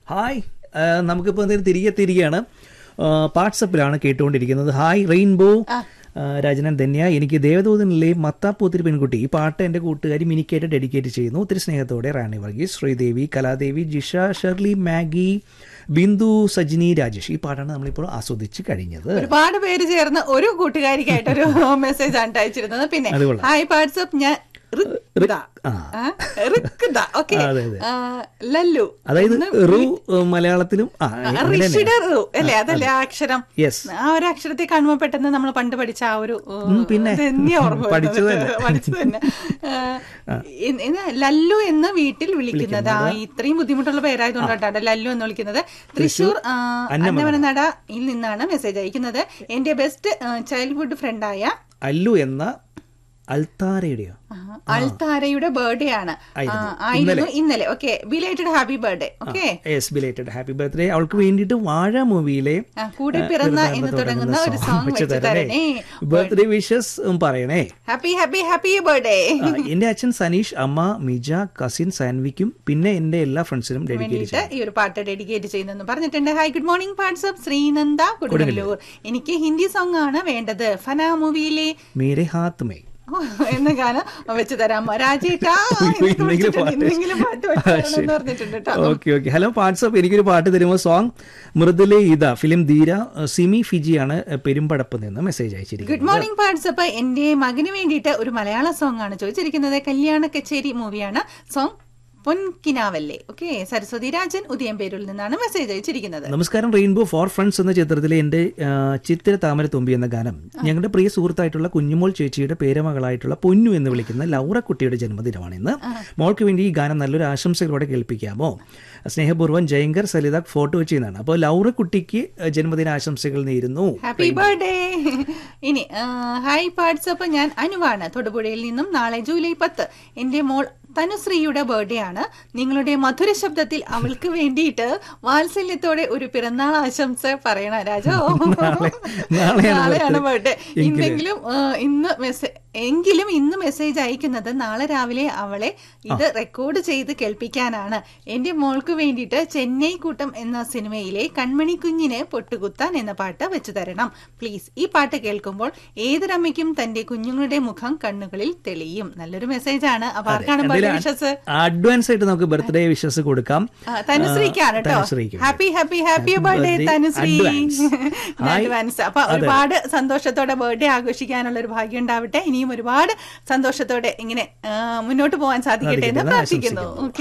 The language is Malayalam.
ഹായ് ആ, നമുക്കിപ്പോൾ എന്തെങ്കിലും തിരികെ തിരികെയാണ് വാട്സപ്പിലാണ് കേട്ടുകൊണ്ടിരിക്കുന്നത് ഹായ് റെയിൻബോ ആ, രാജനൻ ധന്യ എനിക്ക് ദേവദൂതനിലെ മത്താപ്പൂത്തിരി പെൺകുട്ടി ഈ പാട്ട് എൻ്റെ കൂട്ടുകാരി മിനിക്കായിട്ട് ഡെഡിക്കേറ്റ് ചെയ്യുന്നു ഒത്തിരി സ്നേഹത്തോടെ റാണി വർഗീസ് ശ്രീദേവി കലാദേവി ജിഷ ഷെർലി മാഗി ബിന്ദു സജിനി രാജേഷ് ഈ പാട്ടാണ് നമ്മളിപ്പോൾ ആസ്വദിച്ച് കഴിഞ്ഞത് ഒരുപാട് പേര് ചേർന്ന് ഒരു കൂട്ടുകാരിക്കായിട്ടൊരു മെസ്സേജ് ആണ് അയച്ചിരുന്നത് പിന്നെ അത് കൊള്ളാം. ഹായ് വാട്സപ്പ് ഞാൻ ഋക്ത. ആ. ആ, ഋക്ത. Okay. അതെ, അതെ. ആ, ലല്ലു അതായത് എന്ന് റു ഏ, മലയാളത്തിലും ആ ആ, ഇങ്ങനെ തന്നെ. ഋഷിയുടെ ഋ അല്ലേ അതല്ലേ ആ അക്ഷരം Yes. ആ ഒരു അക്ഷരത്തെ കാണുമ്പോൾ പെട്ടെന്ന് നമ്മൾ പണ്ട് പഠിച്ച ആ ഒരു ഏ, ഉം, പിന്നെ. ഇതന്നെയാ ഓർമ്മ വരുന്നത്. പഠിച്ചത് തന്നെ. പഠിച്ചത് തന്നെ ഏ, ഇ- ഇത് ലല്ലു എന്ന് വീട്ടിൽ വിളിക്കുന്നത് ആ ഇത്രയും ബുദ്ധിമുട്ടുള്ള പേരായതുകൊണ്ടാണ് ലല്ലു എന്ന് വിളിക്കുന്നത് തൃശൂർ ആ, അന്നവനനടയിൽ നിന്നാണ് മെസ്സേജ് അയക്കുന്നത് എന്റെ ബെസ്റ്റ് ചൈൽഡ്ഹുഡ് ഫ്രണ്ടായ അല്ലു എന്ന അൽത്താരയുടെയോ അൽത്താരയുടെ ബർത്ത്ഡേ ആണ് ആ, ആയിരുന്നു. ആയിരുന്നു ഇന്നലെ okay belated happy birthday okay yes belated happy birthday അവൾക്ക് വേണ്ടിയിട്ട് വാഴ മൂവിയിലെ കൂടെ പിറന്ന എന്ന് തുടങ്ങുന്ന ഒരു സോങ് വെച്ച് തരണേ ബർത്ത്ഡേ വിഷസ് പറയണേ ഹാപ്പി ഹാപ്പി ഹാപ്പി ബർത്ത്ഡേ ആ, എന്റെ അച്ഛൻ സനീഷ് അമ്മ മിജ കസിൻ സാൻവിക്കും പിന്നെ എന്റെ എല്ലാ ഫ്രണ്ട്സിനും ഡെഡിക്കേറ്റ് വേണ്ടിയിട്ട് ഈ ഒരു പാട്ട് ഡെഡിക്കേറ്റ് ചെയ്യുന്നെന്ന് പറഞ്ഞിട്ടുണ്ട് hi good morning WhatsApp Sreenanda Kodungallur എനിക്ക് ഹിന്ദി സോങ് ആണ് വേണ്ടത് ഫന മൂവിയിലെ മേരെ ഹാത്ത് മേ ഓ, എന്ന ഗാനം വെച്ച് തരാം രാജേട്ടാ എന്തെങ്കിലും പാട്ട്. എന്തെങ്കിലും പാട്ട് വെച്ച് തരണം എന്ന് പറഞ്ഞിട്ടുണ്ട് കേട്ടോ ഓക്കെ ഓക്കെ ഹലോ വാട്സപ്പ് എനിക്കൊരു പാട്ട് തരുമോ സോങ് മൃദുലെ ഇത ഫിലിം ധീര സിമി ഫിജിയാണ് പെരുമ്പടപ്പ് നിന്ന് മെസ്സേജ് അയച്ചിരിക്കുന്നത് ഗുഡ് മോർണിംഗ് വാട്സപ്പ് എന്റെ മകന് വേണ്ടിയിട്ട് ഒരു മലയാള സോങ് ആണ് ചോദിച്ചിരിക്കുന്നത് കല്യാണ കച്ചേരി മൂവിയാണ് സോങ് പൊൻകിനാവല്ലേ ഓക്കെ സരസ്വതി രാജൻ ഉദയംപേരൂരിൽ നിന്നാണ് മെസ്സേജ് അയച്ചിരിക്കുന്നത് നമസ്കാരം റെയിൻബോ ഫോർ ഫ്രണ്ട്സ് എന്ന ചിത്രത്തിലെ എൻ്റെ ആ, ചിത്തിര താമര തുമ്പി എന്ന ഗാനം ഞങ്ങളുടെ പ്രിയ സുഹൃത്തായിട്ടുള്ള കുഞ്ഞുമോൾ ചേച്ചിയുടെ പേരമകളായിട്ടുള്ള പൊന്നു എന്ന് വിളിക്കുന്ന ലൗറ കുട്ടിയുടെ ജന്മദിനമാണ് ഇന്ന് മോൾക്ക് വേണ്ടി ഈ ഗാനം നല്ലൊരു ആശംസകളോടെ കേൾപ്പിക്കാമോ സ്നേഹപൂർവ്വം ജയങ്കർ സലിത ഫോട്ടോ വെച്ച് ചെയ്യുന്നതാണ് അപ്പോൾ ലൗറ കുട്ടിക്ക് ജന്മദിന ആശംസകൾ നേരുന്നു ഹാപ്പി ബർത്ത്ഡേ ഇനി ആ, ഹായ് വാട്സപ്പ് ഞാൻ അനുവാണ് തൊടുപുഴയിൽ നിന്നും നാളെ ജൂലൈ പത്ത് എന്റെ മോൾ തനുശ്രീയുടെ ബർത്ത്ഡേ ആണ് നിങ്ങളുടെ മധുര ശബ്ദത്തിൽ അവൾക്ക് വേണ്ടിയിട്ട് വാത്സല്യത്തോടെ ഒരു പിറന്നാൾ ആശംസ പറയണ രാജോ നാളെ- നാളെയാണ് നാളെയാണ് birthday. ബർത്ത്ഡേ ഇന്നെങ്കിലും ആ, ഇന്ന് മെസ്സേജ് എങ്കിലും ഇന്ന് മെസ്സേജ് അയക്കുന്നത് നാളെ രാവിലെ അവളെ ഇത് റെക്കോർഡ് ചെയ്ത് കേൾപ്പിക്കാനാണ് എന്റെ മോൾക്ക് വേണ്ടിയിട്ട് ചെന്നൈ കൂട്ടം എന്ന സിനിമയിലെ കൺമണി കുഞ്ഞിന് പൊട്ടുകുത്താൻ എന്ന പാട്ട് വെച്ചു തരണം പ്ലീസ് ഈ പാട്ട് കേൾക്കുമ്പോൾ ഏതൊരമ്മയ്ക്കും തന്റെ കുഞ്ഞുങ്ങളുടെ മുഖം കണ്ണുകളിൽ തെളിയും നല്ലൊരു മെസ്സേജ് ആണ് അപ്പൊ ആർക്കാണ് ബർത്ത്ഡേ വിഷസ് അഡ്വാൻസ് ആയിട്ട് നമുക്ക് ബർത്ത്ഡേ വിഷസ് കൊടുക്കാം തനുശ്രീക്കാണ് കേട്ടോ തനുശ്രീക്ക്. Happy happy happy birthday Birthday Thanushree advance. Hi. Advance അപ്പൊ ഒരുപാട് സന്തോഷത്തോടെ ബർത്ത്ഡേ ആഘോഷിക്കാനുള്ള ഒരു ഭാഗ്യം ഉണ്ടാവട്ടെ ഇനിയും ഒരുപാട് സന്തോഷത്തോടെ ഇങ്ങനെ ആ, മുന്നോട്ട് പോകാൻ സാധിക്കട്ടെ എന്ന് സാധിക്കട്ടെ എന്ന് പ്രാർത്ഥിക്കുന്നു ആശംസിക്കുന്നു. Okay.